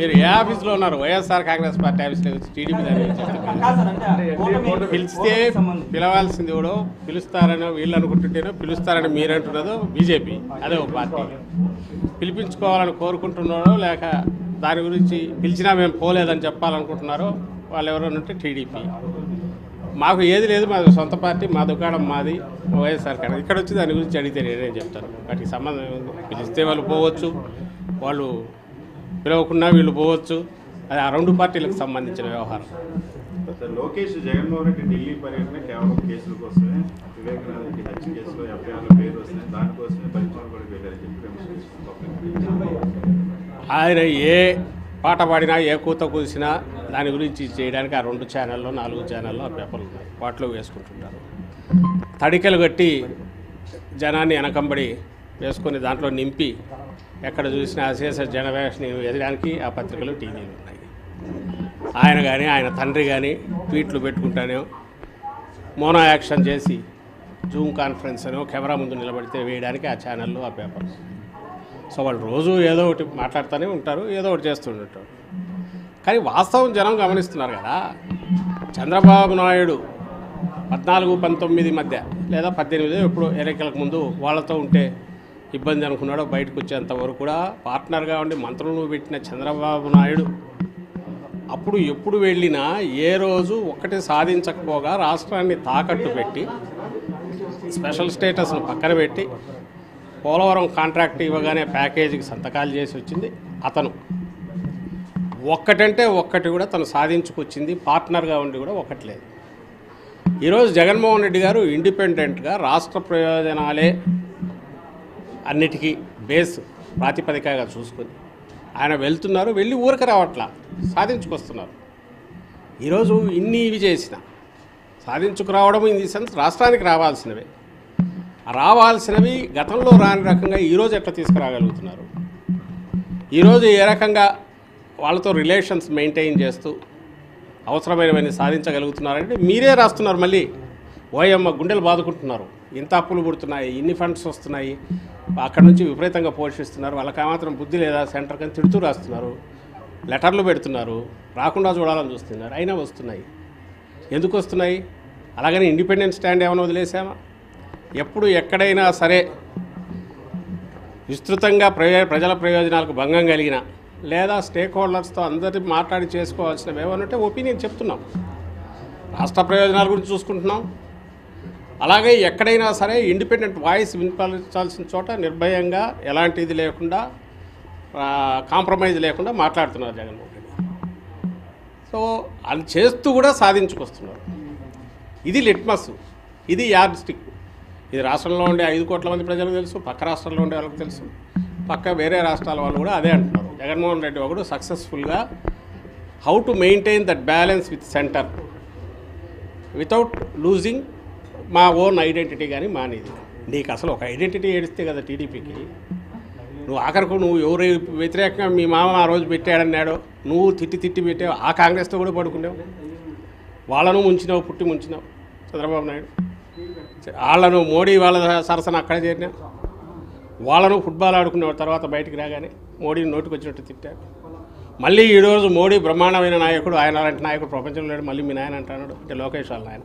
మీరు ఏ ఆఫీస్లో ఉన్నారు వైఎస్ఆర్ కాంగ్రెస్ పార్టీ ఆఫీస్లో వచ్చి టీడీపీ దాని గురించి చెప్తారు. కాదు సార్ అంటే కూటమి- పిలిస్తే సంబంధించి. పిలవాల్సింది కూడా పిలుస్తారని వీళ్ళు అనుకుంటుంటేనో పిలుస్తారని మీరంటున్నదో బీజేపీ అదే ఒక పార్టీ పిలిపించుకోవాలని కోరుకుంటున్నారో లేక దాని గురించి పిలిచినా మేము పోలేదని చెప్పాలనుకుంటున్నారో వాళ్ళు ఎవరైనా ఉంటే టీడీపీ మాకు ఏది లేదు మాది సొంత పార్టీ మా దుకాణం మాది వైఎస్ఆర్ కాంగ్రెస్ ఇక్కడ వచ్చి దాని గురించి అడిగితే నేనేం చెప్తాను వాటికి సంబంధం ఏముంది పిలిస్తే వాళ్ళు పోవచ్చు వాళ్ళు పిలవకుండా వీళ్ళు పోవచ్చు అది ఆ రెండు పార్టీలకు సంబంధించిన వ్యవహారం సార్ లోకేష్ జగన్మోహన్ రెడ్డి ఢిల్లీ పర్యటన కేవలం కేసుల కోసమే వివేకానంద రెడ్డి హత్య కేసులో ఎఫ్ఐఆర్లో పేరు వస్తున్నాయి దానికోసమే పరిచయం కూడా వెళ్ళారని చెప్పి విమర్శించారు ఆయన ఏ పాట పాడినా ఏ కూత కూసినా దాని గురించి చేయడానికి ఆ రెండు ఛానల్లో నాలుగు ఛానల్లో ఆ పేపర్లు ఉన్నాయి వాటిలో వేసుకుంటుంటారు తడికలు కట్టి జనాన్ని వెనకంబడి వేసుకొని దాంట్లో నింపి ఎక్కడ చూసినా అశేష జనవేషని ఎదడానికి ఆ పత్రికలు టీవీలు ఉన్నాయి ఆయన కానీ ఆయన తండ్రి కానీ ట్వీట్లు పెట్టుకుంటానే మోనో యాక్షన్ చేసి జూమ్ కాన్ఫరెన్స్ అనో కెమెరా ముందు నిలబడితే వేయడానికి ఆ ఛానల్లో ఆ పేపర్ సో వాళ్ళు రోజు ఏదో ఒకటి మాట్లాడుతూనే ఉంటారు ఏదో ఒకటి చేస్తుంటారు కానీ వాస్తవం జనం గమనిస్తున్నారు కదా చంద్రబాబు నాయుడు పద్నాలుగు పంతొమ్మిది మధ్య లేదా పద్దెనిమిది ఎప్పుడు ఎన్నికలకు ముందు వాళ్ళతో ఉంటే ఇబ్బంది అనుకున్నాడో బయటకు వచ్చేంత వరకు కూడా పార్ట్నర్గా ఉండి మంత్రులు పెట్టిన చంద్రబాబు నాయుడు అప్పుడు ఎప్పుడు వెళ్ళినా ఏ రోజు ఒక్కటి సాధించకపోగా రాష్ట్రాన్ని తాకట్టు పెట్టి స్పెషల్ స్టేటస్ను పక్కన పెట్టి పోలవరం కాంట్రాక్ట్ ఇవ్వగానే ప్యాకేజీకి సంతకాలు చేసి వచ్చింది అతను ఒక్కటంటే ఒక్కటి కూడా తను సాధించుకొచ్చింది పార్ట్నర్గా ఉండి కూడా ఒక్కట్లేదు ఈరోజు జగన్మోహన్ రెడ్డి గారు ఇండిపెండెంట్గా రాష్ట్ర ప్రయోజనాలే అన్నిటికీ బేస్ ప్రాతిపదికగా చూసుకొని ఆయన వెళ్తున్నారు వెళ్ళి ఊరికి రావట్లా సాధించుకొస్తున్నారు ఈరోజు ఇన్ని ఇవి చేసిన సాధించుకురావడం ఇన్ ది సెన్స్ రాష్ట్రానికి రావాల్సినవే రావాల్సినవి గతంలో రాని రకంగా ఈరోజు ఎట్లా తీసుకురాగలుగుతున్నారు ఈరోజు ఏ రకంగా వాళ్ళతో రిలేషన్స్ మెయింటైన్ చేస్తూ అవసరమైనవన్నీ సాధించగలుగుతున్నారంటే మీరే రాస్తున్నారు మళ్ళీ ఓయమ్మ గుండెలు బాదుకుంటున్నారు ఇంత అప్పులు పుడుతున్నాయి ఇన్ని ఫండ్స్ వస్తున్నాయి అక్కడ నుంచి విపరీతంగా పోషిస్తున్నారు వాళ్ళకి మాత్రం బుద్ధి లేదా సెంటర్ కానీ తిడుతూ రాస్తున్నారు లెటర్లు పెడుతున్నారు రాకుండా చూడాలని చూస్తున్నారు అయినా వస్తున్నాయి ఎందుకు వస్తున్నాయి అలాగని ఇండిపెండెంట్ స్టాండ్ ఏమైనా వదిలేసామా ఎప్పుడు ఎక్కడైనా సరే విస్తృతంగా ప్రయో ప్రజల ప్రయోజనాలకు భంగం కలిగిన లేదా స్టేక్ హోల్డర్స్తో అందరి మాట్లాడి చేసుకోవాల్సినవి ఏమనంటే ఒపీనియన్ చెప్తున్నాం రాష్ట్ర ప్రయోజనాల గురించి చూసుకుంటున్నాం అలాగే ఎక్కడైనా సరే ఇండిపెండెంట్ వాయిస్ వినిపించాల్సిన చోట నిర్భయంగా ఎలాంటి ఇది లేకుండా ఆ, కాంప్రమైజ్ లేకుండా మాట్లాడుతున్నారు జగన్మోహన్ రెడ్డి సో అది చేస్తూ కూడా సాధించుకొస్తున్నారు ఇది లిట్మస్ ఇది యార్డ్ స్టిక్ ఇది రాష్ట్రంలో ఉండే ఐదు కోట్ల మంది ప్రజలకు తెలుసు పక్క రాష్ట్రంలో ఉండే వాళ్ళకి తెలుసు పక్క వేరే రాష్ట్రాల వాళ్ళు కూడా అదే అంటున్నారు జగన్మోహన్ రెడ్డి ఒకడు సక్సెస్ఫుల్గా how to maintain that balance with centre without losing my own identity కానీ మానేది నీకు అసలు ఒక ఐడెంటిటీ ఏడిస్తే కదా టీడీపీకి నువ్వు ఆఖరకు నువ్వు ఎవరు వ్యతిరేకంగా మీ మామ ఆ రోజు పెట్టాడన్నాడో నువ్వు తిట్టి తిట్టి పెట్టావు ఆ కాంగ్రెస్తో కూడా పడుకున్నావు వాళ్ళను ముంచినావు పుట్టి ముంచినావు చంద్రబాబు నాయుడు వాళ్ళను మోడీ వాళ్ళ సరసన అక్కడే చేరినావు వాళ్ళను ఫుట్బాల్ ఆడుకునే తర్వాత బయటికి రాగానే మోడీని నోటికి వచ్చినట్టు తిట్టారు మళ్ళీ ఈరోజు మోడీ బ్రహ్మాండమైన నాయకుడు ఆయన అలాంటి నాయకుడు ప్రపంచంలో లేడు మళ్ళీ మీ నాయన అంటున్నాడు అంటే లోకేష్ వాళ్ళ నాయన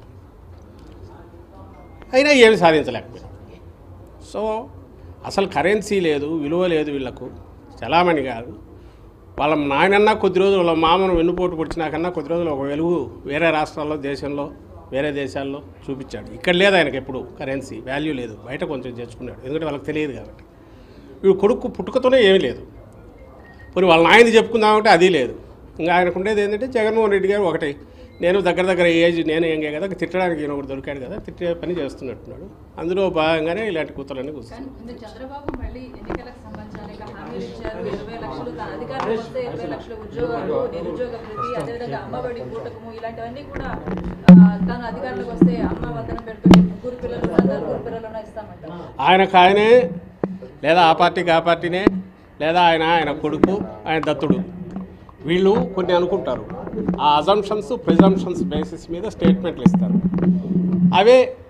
అయినా ఏమి సాధించలేకపోయారు సో అసలు కరెన్సీ లేదు విలువ లేదు వీళ్ళకు చలామణి కాదు వాళ్ళ నాయనన్నా కొద్ది రోజులు వాళ్ళ మామను వెన్నుపోటు పొడిచినాకన్నా కొద్ది రోజులు ఒక వెలుగు వేరే రాష్ట్రాల్లో దేశంలో వేరే దేశాల్లో చూపించాడు ఇక్కడ లేదు ఆయనకి ఎప్పుడు కరెన్సీ వాల్యూ లేదు బయట కొంచెం తెచ్చుకున్నాడు ఎందుకంటే వాళ్ళకి తెలియదు కాబట్టి వీడు కొడుకు పుట్టుకతోనే ఏమీ లేదు పోనీ వాళ్ళ నాయనది చెప్పుకుందామంటే అది లేదు ఇంకా ఆయనకు ఉండేది ఏంటంటే జగన్మోహన్ రెడ్డి గారు ఒకటి నేను దగ్గర దగ్గర ఏజ్ నేను ఎంగే కదా తిట్టడానికి ఈయన ఒకటి దొరికాడు కదా తిట్టే పని చేస్తున్నట్టున్నాడు అందులో భాగంగానే ఇలాంటి కూతురన్నీ కూర్చున్నాడు కానీ ముందు చంద్రబాబు మళ్ళీ ఎన్నికలకు సంబంధించి అనేక హామీలు ఇచ్చారు ఇరవై లక్షలు తన అధికారం వస్తే ఇరవై లక్షల ఉద్యోగాలు నిరుద్యోగ వృద్ధి అదేవిధంగా అమ్మఒడి కూటకము ఇలాంటివన్నీ కూడా ఆ, తన అధికారంలోకి వస్తే అమ్మ వద్దన పెడుతుంది ముగ్గురు పిల్లలు ఉన్న నలుగురు పిల్లలను ఇస్తామంటారు ఆయనకు ఆయనే లేదా ఆ పార్టీకి ఆ పార్టీనే లేదా ఆయన ఆయన కొడుకు ఆయన దత్తుడు వీళ్ళు కొన్ని అనుకుంటారు ఆ అజంప్షన్స్ ప్రిజంప్షన్స్ బేసిస్ మీద స్టేట్మెంట్లు ఇస్తారు అవే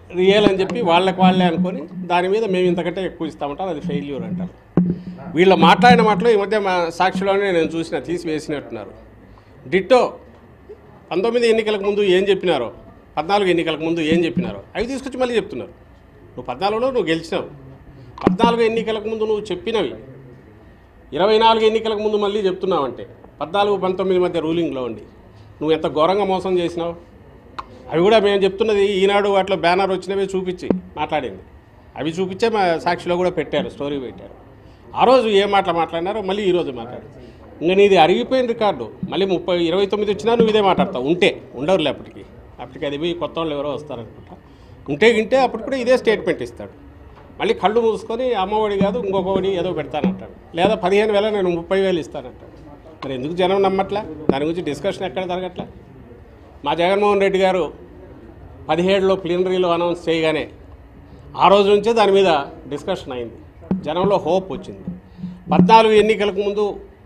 రియల్ అని చెప్పి వాళ్ళకి వాళ్ళే అనుకొని దాని మీద మేము ఇంతకంటే ఎక్కువ ఇస్తామంటారు అది ఫెయిల్యూర్ అంటారు వీళ్ళు మాట్లాడిన మాటలు ఈ మధ్య మా సాక్షిలోనే నేను చూసిన తీసివేసినట్టున్నారు డిట్టో పంతొమ్మిది ఎన్నికలకు ముందు ఏం చెప్పినారో పద్నాలుగు ఎన్నికలకు ముందు ఏం చెప్పినారో అవి తీసుకొచ్చి మళ్ళీ చెప్తున్నారు నువ్వు పద్నాలుగులో నువ్వు గెలిచినావు పద్నాలుగు ఎన్నికలకు ముందు నువ్వు చెప్పినవి ఇరవై నాలుగు ఎన్నికలకు ముందు మళ్ళీ చెప్తున్నావంటే పద్నాలుగు పంతొమ్మిది మధ్య రూలింగ్లో ఉండి నువ్వు ఎంత ఘోరంగా మోసం చేసినావు అవి కూడా మేము చెప్తున్నది ఈనాడు వాటిలో బ్యానర్ వచ్చినవి చూపించి మాట్లాడింది అవి చూపించే మా సాక్షిలో కూడా పెట్టారు స్టోరీ పెట్టారు ఆ రోజు ఏ మాటలు మాట్లాడినారో మళ్ళీ ఈరోజు మాట్లాడు ఇంకా నీది అరిగిపోయిన రికార్డు మళ్ళీ ముప్పై ఇరవై తొమ్మిది వచ్చినా నువ్వు ఇదే మాట్లాడతావు ఉంటే ఉండవులే అప్పటికి అప్పటికి అది పోయి కొత్త వాళ్ళు ఎవరో వస్తారనుకుంటా ఉంటే గింటే అప్పుడు కూడా ఇదే స్టేట్మెంట్ ఇస్తాడు మళ్ళీ కళ్ళు మూసుకొని అమ్మఒడి కాదు ఇంకొకటి ఏదో పెడతానంటాడు లేదా పదిహేను వేల నేను ముప్పై వేలు ఇస్తానంటాడు మరి ఎందుకు జనం నమ్మట్లే దాని గురించి డిస్కషన్ ఎక్కడ జరగట్లే మా జగన్మోహన్ రెడ్డి గారు పదిహేడులో ప్లీనరీలో అనౌన్స్ చేయగానే ఆ రోజు నుంచే దాని మీద డిస్కషన్ అయింది జనంలో హోప్ వచ్చింది పద్నాలుగు ఎన్నికలకు ముందు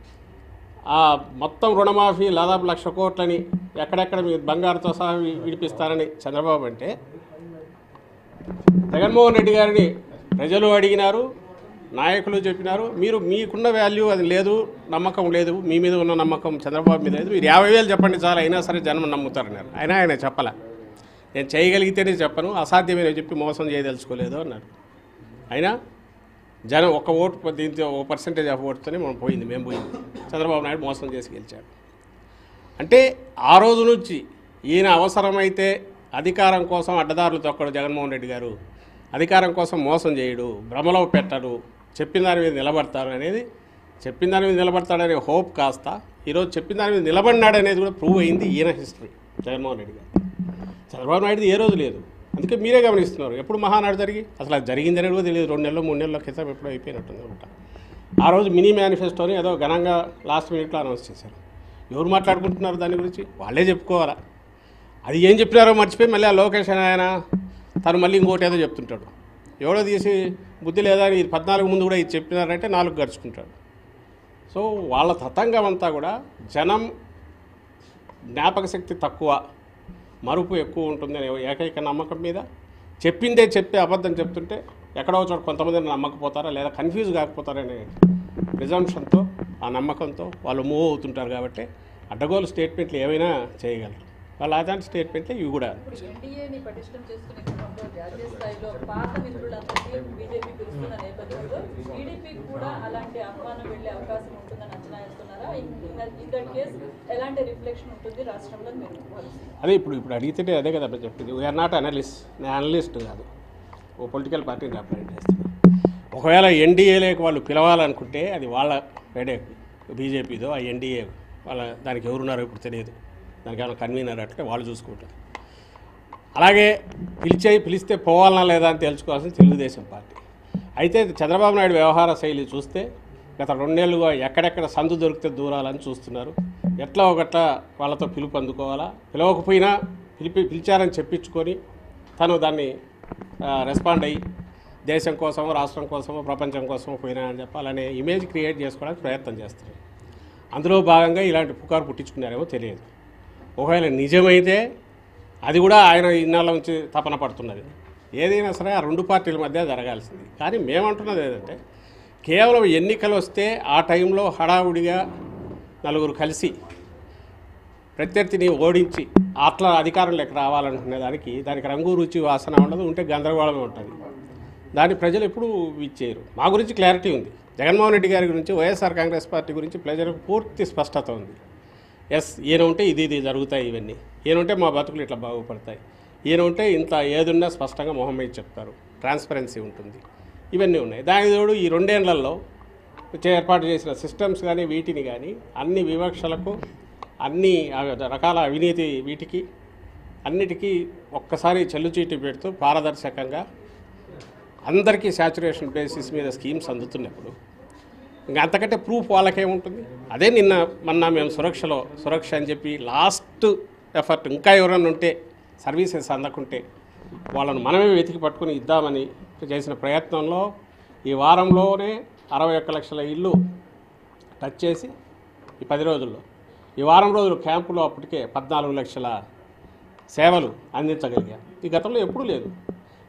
ఆ మొత్తం రుణమాఫీ దాదాపు లక్ష కోట్లని ఎక్కడెక్కడ మీరు బంగారుతో సహా వి- విడిపిస్తారని చంద్రబాబు అంటే జగన్మోహన్ రెడ్డి గారిని ప్రజలు అడిగినారు నాయకులు చెప్పినారు మీరు మీకున్న వాల్యూ అది లేదు నమ్మకం లేదు మీ మీద ఉన్న నమ్మకం చంద్రబాబు మీద లేదు మీరు యాభై వేలు చెప్పండి చాలా అయినా సరే జనం నమ్ముతారన్నారు అయినా ఆయన చెప్పలే నేను చేయగలిగితేనే చెప్పను అసాధ్యమైన చెప్పి మోసం చేయదలుచుకోలేదు అన్నారు అయినా జనం ఒక ఓటు దీంతో ఒక పర్సెంటేజ్ ఆఫ్ ఓటుతోనే మనం పోయింది మేము పోయింది చంద్రబాబు నాయుడు మోసం చేసి గెలిచాడు అంటే ఆ రోజు నుంచి ఈయన అవసరమైతే అధికారం కోసం అడ్డదారులు తొక్కడు జగన్మోహన్ రెడ్డి గారు అధికారం కోసం మోసం చేయడు భ్రమలో పెట్టడు చెప్పిన దాని మీద నిలబడతారు అనేది చెప్పిన దాని మీద నిలబడతాడనే హోప్ కాస్త ఈరోజు చెప్పిన దాని మీద నిలబడినాడు అనేది కూడా ప్రూవ్ అయింది ఈయన హిస్టరీ జగన్మోహన్ రెడ్డి గారు చంద్రబాబు నాయుడు ఏ రోజు లేదు అందుకే మీరే గమనిస్తున్నారు ఎప్పుడు మహానాడు జరిగి అసలు అది జరిగిందని కూడా తెలియదు రెండు నెలలు మూడు నెలల క్రితం ఎప్పుడో అయిపోయినట్టుంది అనమాట ఆ రోజు మినీ మేనిఫెస్టోని ఏదో ఘనంగా లాస్ట్ మినిట్లో అనౌన్స్ చేశారు ఎవరు మాట్లాడుకుంటున్నారు దాని గురించి వాళ్ళే చెప్పుకోవాలా అది ఏం చెప్పినారో మర్చిపోయి మళ్ళీ ఆ లోకేష్ అని ఆయన తను మళ్ళీ ఇంకోటి ఏదో చెప్తుంటాడు ఎవడో తీసి బుద్ధి లేదా ఇది పద్నాలుగు ముందు కూడా ఇది చెప్పినారంటే నాలుగు గడుచుకుంటాడు సో వాళ్ళ తతంగం అంతా కూడా జనం జ్ఞాపక శక్తి తక్కువ మరుపు ఎక్కువ ఉంటుందనే ఏకైక నమ్మకం మీద చెప్పిందే చెప్పి అబద్ధం చెప్తుంటే ఎక్కడో చోట కొంతమంది నమ్మకపోతారా లేదా కన్ఫ్యూజ్ కాకపోతారనే ప్రిజంప్షన్తో ఆ నమ్మకంతో వాళ్ళు మూవ్ అవుతుంటారు కాబట్టి అడ్డగోలు స్టేట్మెంట్లు ఏమైనా చేయగలరు వాళ్ళు అలాంటి స్టేట్మెంట్లు ఇవి కూడా ఎన్డీఏని పటిష్టం చేసుకునే క్రమంలో జాతీయ స్థాయిలో పాత మిత్రులందరినీ బీజేపీ పిలుస్తున్న నేపథ్యంలో టీడీపీకి కూడా అలాంటి ఆహ్వానం వెళ్ళే అవకాశం ఉంటుందని అంచనా వేస్తున్నారా ఇన్ దట్ కేస్ ఎలాంటి రిఫ్లెక్షన్ ఉంటుంది రాష్ట్రంలో మీరు భావిస్తున్నారు అదే ఇప్పుడు ఇప్పుడు అడిగితే అదే కదా అప్పుడు చెప్పింది వీఆర్ నాట్ అనలిస్ట్ నేను అనలిస్ట్ కాదు ఓ పొలిటికల్ పార్టీని రిప్రజెంట్ చేస్తున్నాను ఒకవేళ ఎన్డీఏలోకి వాళ్ళు పిలవాలనుకుంటే అది వాళ్ళ వేడే బీజేపీదో ఆ ఎన్డీఏ వాళ్ళ దానికి ఎవరున్నారో ఇప్పుడు తెలియదు దానికి ఏమైనా కన్వీనర్ అంటే వాళ్ళు చూసుకుంటారు అలాగే పిలిచే పిలిస్తే పోవాలనా లేదా అని తెలుసుకోవాల్సిన తెలుగుదేశం పార్టీ అయితే చంద్రబాబు నాయుడు వ్యవహార శైలి చూస్తే గత రెండేళ్లుగా ఎక్కడెక్కడ సందు దొరికితే దూరాలని చూస్తున్నారు ఎట్లా ఒకట్ల వాళ్ళతో పిలుపు అందుకోవాలా పిలవకపోయినా పిలిపి పిలిచారని చెప్పించుకొని తను దాన్ని ఆ, రెస్పాండ్ అయ్యి దేశం కోసమో రాష్ట్రం కోసమో ప్రపంచం కోసమో పోయినా అని చెప్పాలనే ఇమేజ్ క్రియేట్ చేసుకోవడానికి ప్రయత్నం చేస్తున్నారు అందులో భాగంగా ఇలాంటి పుకారు పుట్టించుకున్నారేమో తెలియదు ఒకవేళ నిజమైతే అది కూడా ఆయన ఇన్నాళ్ళ నుంచి తపన పడుతున్నది ఏదైనా సరే ఆ రెండు పార్టీల మధ్య జరగాల్సింది కానీ మేమంటున్నది ఏంటంటే కేవలం ఎన్నికలు వస్తే ఆ టైంలో హడావుడిగా నలుగురు కలిసి ప్రత్యర్థిని ఓడించి అట్లా అధికారంలోకి రావాలనుకునే దానికి దానికి రంగు రుచి వాసన ఉండదు ఉంటే గందరగోళమే ఉంటుంది దాన్ని ప్రజలు ఎప్పుడూ ఇచ్చేయరు మా గురించి క్లారిటీ ఉంది జగన్మోహన్ రెడ్డి గారి గురించి వైఎస్ఆర్ కాంగ్రెస్ పార్టీ గురించి ప్రజలకు పూర్తి స్పష్టత ఉంది ఎస్ ఈయన ఉంటే ఇది ఇది జరుగుతాయి ఇవన్నీ ఈయన ఉంటే మా బతుకులు ఇట్లా బాగుపడతాయి ఈయన ఉంటే ఇంత ఏదున్నా స్పష్టంగా మొహం మీద చెప్తారు ట్రాన్స్పరెన్సీ ఉంటుంది ఇవన్నీ ఉన్నాయి దానికి తోడు ఈ రెండేళ్లలో చే- ఏర్పాటు చేసిన సిస్టమ్స్ కానీ వీటిని కానీ అన్ని వివక్షలకు అన్ని అవి- రకాల అవినీతి వీటికి అన్నిటికీ ఒక్కసారి చెల్లుచీటి పెడుతూ పారదర్శకంగా అందరికీ శాచురేషన్ బేసిస్ మీద స్కీమ్స్ అందుతున్నప్పుడు ఇంకా అంతకంటే ప్రూఫ్ వాళ్ళకేముంటుంది అదే నిన్న మొన్న మేము సురక్షలో సురక్ష అని చెప్పి లాస్ట్ ఎఫర్ట్ ఇంకా ఎవరైనా ఉంటే సర్వీసెస్ అందకుంటే వాళ్ళను మనమే వెతికి పట్టుకుని ఇద్దామని చేసిన ప్రయత్నంలో ఈ వారంలోనే అరవై ఒక్క లక్షల ఇల్లు టచ్ చేసి ఈ పది రోజుల్లో ఈ వారం రోజులు క్యాంపులో అప్పటికే పద్నాలుగు లక్షల సేవలు అందించగలిగాం ఈ గతంలో ఎప్పుడూ లేదు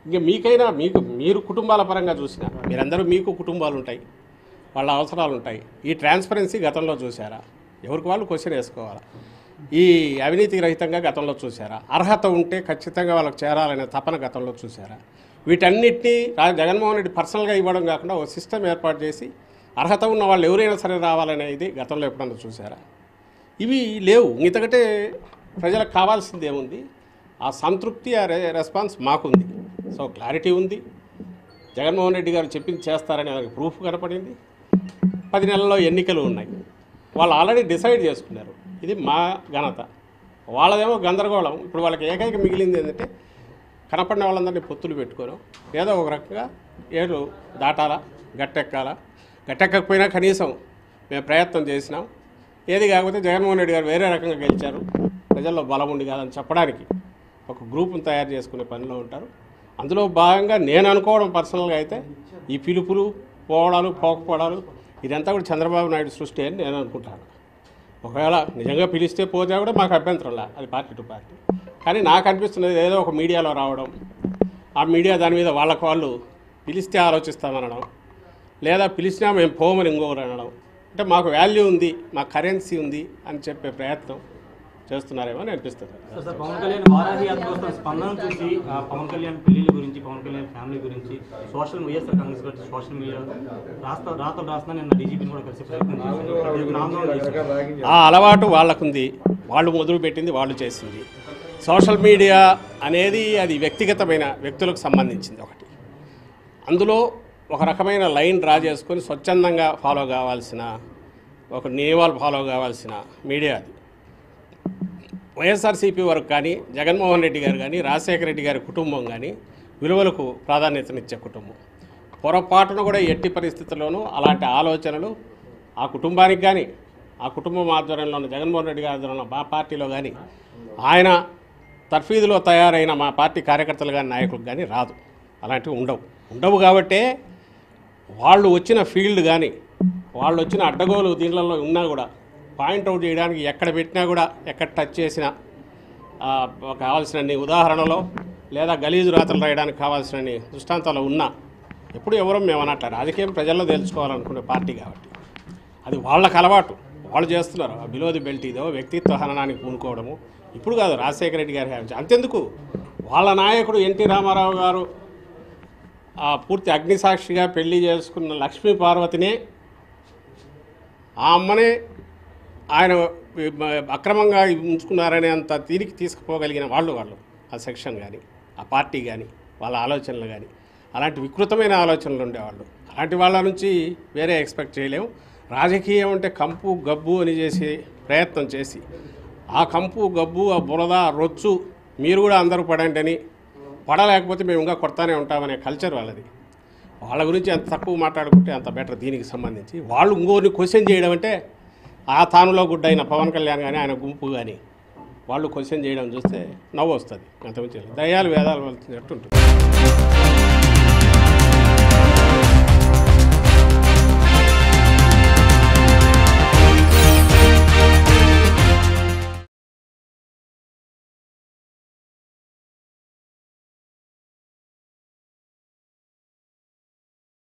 ఇంకా మీకైనా మీకు మీరు కుటుంబాల పరంగా చూసినా మీరందరూ మీకు కుటుంబాలు ఉంటాయి వాళ్ళ అవసరాలు ఉంటాయి ఈ ట్రాన్స్పరెన్సీ గతంలో చూసారా ఎవరికి వాళ్ళు క్వశ్చన్ వేసుకోవాలా ఈ అవినీతి రహితంగా గతంలో చూసారా అర్హత ఉంటే ఖచ్చితంగా వాళ్ళకి చేరాలనే తపన గతంలో చూసారా వీటన్నిటినీ రా- జగన్మోహన్ రెడ్డి పర్సనల్గా ఇవ్వడం కాకుండా ఒక సిస్టమ్ ఏర్పాటు చేసి అర్హత ఉన్న వాళ్ళు ఎవరైనా సరే రావాలనేది గతంలో ఎప్పుడన్నా చూసారా ఇవి లేవు ఇంతకంటే ప్రజలకు కావాల్సింది ఏముంది ఆ సంతృప్తి ఆ రె- రెస్పాన్స్ మాకుంది సో క్లారిటీ ఉంది జగన్మోహన్ రెడ్డి గారు చెప్పింది చేస్తారనే దానికి ప్రూఫ్ కనపడింది పది నెలల్లో ఎన్నికలు ఉన్నాయి వాళ్ళు ఆల్రెడీ డిసైడ్ చేసుకున్నారు ఇది మా ఘనత వాళ్ళదేమో గందరగోళం ఇప్పుడు వాళ్ళకి ఏకైక మిగిలింది ఏంటంటే కనపడిన వాళ్ళందరినీ పొత్తులు పెట్టుకోను ఏదో ఒక రకంగా ఏడు దాటాలా గట్టెక్కాలా గట్టెక్కకపోయినా కనీసం మేము ప్రయత్నం చేసినాం ఏది కాకపోతే జగన్మోహన్ రెడ్డి గారు వేరే రకంగా గెలిచారు ప్రజల్లో బలం ఉండి కాదని చెప్పడానికి ఒక గ్రూప్ను తయారు చేసుకునే పనిలో ఉంటారు అందులో భాగంగా నేను అనుకోవడం పర్సనల్గా అయితే ఈ పిలుపులు పోవడాలు పోకపోవడాలు ఇదంతా కూడా చంద్రబాబు నాయుడు సృష్టి అని నేను అనుకుంటాను ఒకవేళ నిజంగా పిలిస్తే పోతే కూడా మాకు అభ్యంతరంలా అది పార్టీ టు పార్టీ కానీ నాకు అనిపిస్తున్నది ఏదో ఒక మీడియాలో రావడం ఆ మీడియా దాని మీద వాళ్ళకు వాళ్ళు పిలిస్తే ఆలోచిస్తామనడం లేదా పిలిచినా మేము పోమని ఇంకొకరు అనడం అంటే మాకు వాల్యూ ఉంది మాకు కరెన్సీ ఉంది అని చెప్పే ప్రయత్నం చేస్తున్నారేమో అని అనిపిస్తుంది సార్ సార్ పవన్ కళ్యాణ్ వారాహి యాత్ర వస్తున్న స్పందన చూసి ఆ, పవన్ కళ్యాణ్ పెళ్లిళ్ళ గురించి పవన్ కళ్యాణ్ ఫ్యామిలీ గురించి సోషల్ వైఎస్ఆర్ కాంగ్రెస్ గురించి సోషల్ మీడియా రాస్తా రాతలు రాస్తా నిన్న డీజీపీని కూడా కలిసి ప్రయత్నం చేశారు ప్రతి ఆందోళన చేశారు ఆ అలవాటు వాళ్ళకుంది వాళ్ళు మొదలు పెట్టింది వాళ్ళు చేసింది సోషల్ మీడియా అనేది అది వ్యక్తిగతమైన వ్యక్తులకు సంబంధించింది ఒకటి అందులో ఒక రకమైన లైన్ డ్రా చేసుకొని స్వచ్ఛందంగా ఫాలో కావాల్సిన ఒక నియమాలు ఫాలో కావాల్సిన మీడియా అది వైఎస్ఆర్సీపీ వరకు కానీ జగన్మోహన్ రెడ్డి గారు కానీ రాజశేఖర రెడ్డి గారి కుటుంబం కానీ విలువలకు ప్రాధాన్యతనిచ్చే కుటుంబం పొరపాటున కూడా ఎట్టి పరిస్థితుల్లోనూ అలాంటి ఆలోచనలు ఆ కుటుంబానికి కానీ ఆ కుటుంబం ఆధ్వర్యంలో ఉన్న జగన్మోహన్ రెడ్డి గారి ఆధ్వర్యంలో మా పార్టీలో కానీ ఆయన తర్ఫీదులో తయారైన మా పార్టీ కార్యకర్తలు కానీ నాయకులకు కానీ రాదు అలాంటివి ఉండవు ఉండవు కాబట్టే వాళ్ళు వచ్చిన ఫీల్డ్ కానీ వాళ్ళు వచ్చిన అడ్డగోలు దీనిలలో ఉన్నా కూడా పాయింట్అవుట్ చేయడానికి ఎక్కడ పెట్టినా కూడా ఎక్కడ టచ్ చేసినా ఆ, కావాల్సినన్ని ఉదాహరణలో లేదా గలీజు రాతలు రాయడానికి కావాల్సినన్ని దృష్టాంతాలు ఉన్నా ఎప్పుడు ఎవరో మేము అనట్లే రాజకీయం ప్రజల్లో తెలుసుకోవాలనుకునే పార్టీ కాబట్టి అది వాళ్ళకి అలవాటు వాళ్ళు చేస్తున్నారు ఆ బిలో ది బెల్ట్ ఇదో వ్యక్తిత్వ హననానికి పూనుకోవడము ఇప్పుడు కాదు రాజశేఖర రెడ్డి గారి హయాంలో. అంతెందుకు వాళ్ళ నాయకుడు ఎన్టీ రామారావు గారు ఆ పూర్తి అగ్నిసాక్షిగా పెళ్లి చేసుకున్న లక్ష్మీ పార్వతినే ఆ అమ్మనే ఆయన అక్రమంగా ఉంచుకున్నారనే అంత దీనికి తీసుకుపోగలిగిన వాళ్ళు వాళ్ళు ఆ సెక్షన్ కానీ ఆ పార్టీ కానీ వాళ్ళ ఆలోచనలు కానీ అలాంటి వికృతమైన ఆలోచనలు ఉండేవాళ్ళు అలాంటి వాళ్ళ నుంచి వేరే ఎక్స్పెక్ట్ చేయలేము రాజకీయం అంటే కంపు గబ్బు అని చేసి ప్రయత్నం చేసి ఆ కంపు గబ్బు ఆ బురద ఆ రొచ్చు మీరు కూడా అందరూ పడండి అని పడలేకపోతే మేము ఇంకా కొడతానే ఉంటామనే కల్చర్ వాళ్ళది వాళ్ళ గురించి అంత తక్కువ మాట్లాడుకుంటే అంత బెటర్ దీనికి సంబంధించి వాళ్ళు ఇంకోరిని క్వశ్చన్ చేయడం అంటే ఆ తానులో గుడ్డైన పవన్ కళ్యాణ్ కానీ ఆయన గుంపు కానీ వాళ్ళు క్వశ్చన్ చేయడం చూస్తే నవ్వు వస్తుంది అంతమించి దయాలు వేదాలు వెళ్తున్నట్టు ఉంటుంది